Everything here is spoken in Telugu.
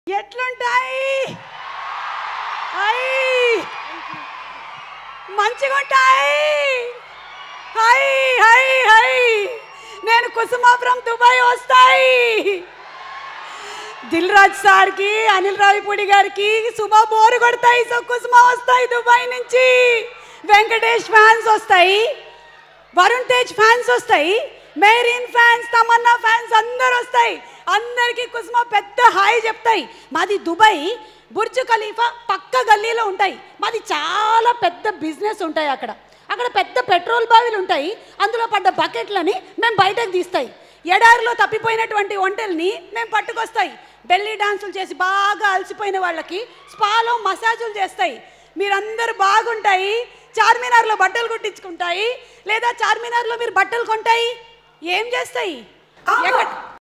ఎట్లుంటాయి అయ్ మంచిగుంటాయి హై హై హై నేను కుసుమాపురం దుబాయ్ వస్తాయి దిల్ రాజ్ సార్కి అనిల్ రావిపూడి గారికి శుభ బోరు కొడతాయి సో కుసుమ వస్తాయి దుబాయ్ నుంచి వెంకటేష్ ఫ్యాన్స్ వస్తాయి వరుణ్ తేజ్ ఫ్యాన్స్ వస్తాయి మేరీన్ ఫ్యాన్స్ తమన్నా ఫ్యాన్స్ అందరు వస్తాయి అందరికీ కుసుమ పెద్ద హాయ్ చెప్తాయి మాది దుబాయ్ బుర్జ్ ఖలీఫా పక్క గల్లీలో ఉంటాయి మాది చాలా పెద్ద బిజినెస్ ఉంటాయి అక్కడ అక్కడ పెద్ద పెట్రోల్ బావిలు ఉంటాయి అందులో పడ్డ బకెట్లని మేము బయటకు తీస్తాయి ఎడారిలో తప్పిపోయినటువంటి ఒంటెల్ని మేము పట్టుకొస్తాయి బెల్లీ డాన్సులు చేసి బాగా అలసిపోయిన వాళ్ళకి స్పాలో మసాజులు చేస్తాయి మీరందరూ బాగుంటాయి చార్మినార్లో బట్టలు కుట్టించుకుంటాయి లేదా చార్మినార్లో మీరు బట్టలు కొంటాయి ఏం చేస్తాయి ఎక్కడ